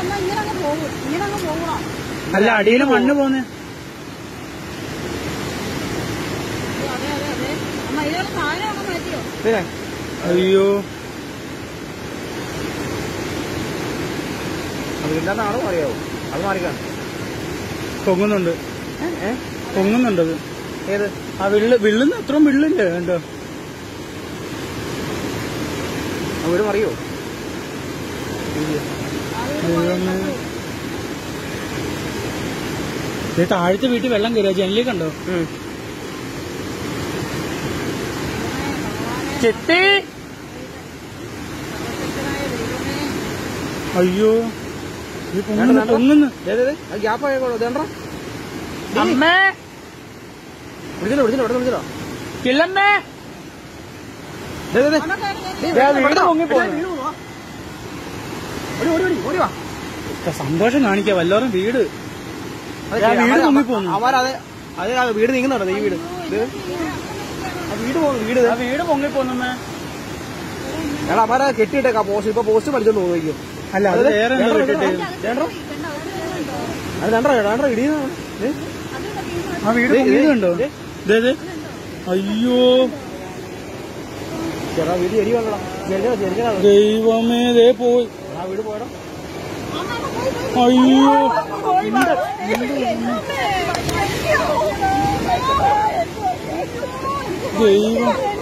വന്നാൽ ഇങ്ങനെ അങ്ങ് പോകും ഇങ്ങനെ അങ്ങ് പോകണം അല്ല അടിയിൽ മണ്ണ് പോന്നെ അതെ അതെ അതെ അമ്മ ഇയാൾ താഴെ അങ്ങ് മാറ്റിയോ പിന്നെ അയ്യോ അത് ഇല്ലാത്ത ആള് അറിയാവോ അത് മാറിക്കാണ് പൊങ്ങുന്നുണ്ട് ഏ പൊങ്ങുന്നുണ്ട് അത് ഏത് ആ വിള്ള് വിള്ളുന്ന അത്രയും വിള്ളുണ്ട് കണ്ടോ ആ വീട് മറിയോ ദൈവമേ. ദേ താഴത്തെ വീട്ടിൽ വെള്ളം കയറിയ ജനലി കണ്ടോ ഉം. ചെത്തി സർവശക്തനായ ദൈവമേ അയ്യോ ഇത് പൊങ്ങുന്നു വേണ്ട, വേണ്ട. പൊങ്ങുന്നു ദേ, ദേ, ദേ, ആ ഗ്യാപ്പ് ആയിക്കോളൂ ഇതേണ്ടാ അമ്മേ വിളിച്ചല്ലോ വിളിച്ചല്ലോ ഇവിടെ വിളിച്ചല്ലോ കിള്ളമ്മേ ദേ, ദേ, ദേ. അമ്മ കയറി കയറി ദേ, ആ വീട് പൊങ്ങിപ്പോകുന്നു വീട് പോവാ. ഓടി ഓടി ഓടി ഓടി വാ സന്തോഷം കാണിക്കാ വല്ലോറും വീട് അതെ, ദേ, ആ വീട് അവന്മാര് പൊങ്ങിപ്പോകുന്നു. അവന്മാരത് അത് ആ വീട് നീങ്ങുന്നുണ്ടോ ഈ വീട് ഇത് ആ വീട് പോകുന്നു വീട് ആ വീട് പൊങ്ങിപ്പോന്നമ്മേ എടാ അമ്മാരെ കെട്ടിയിട്ടേക്കാ പോസ്റ്റ് ഇപ്പൊ പോസ്റ്റ് വലിച്ചോണ്ട് പോകും അല്ല അത് വേറെ എന്തോ ഇട്ടിട്ട് അത് രണ്ടര രണ്ടര ഇടിയുന്ന ആ വീട് ദേ, പൊങ്ങിയത് ദേ, കണ്ടോ ദേ. ദേ, ദേ. അയ്യോ ചേട്ടാ വീട് എരി വന്നടാ ചെറിയ ചെറിയ ദൈവമേ ദേ പോയി ആ വീട് പോയടാ അയ്യോ ദൈവം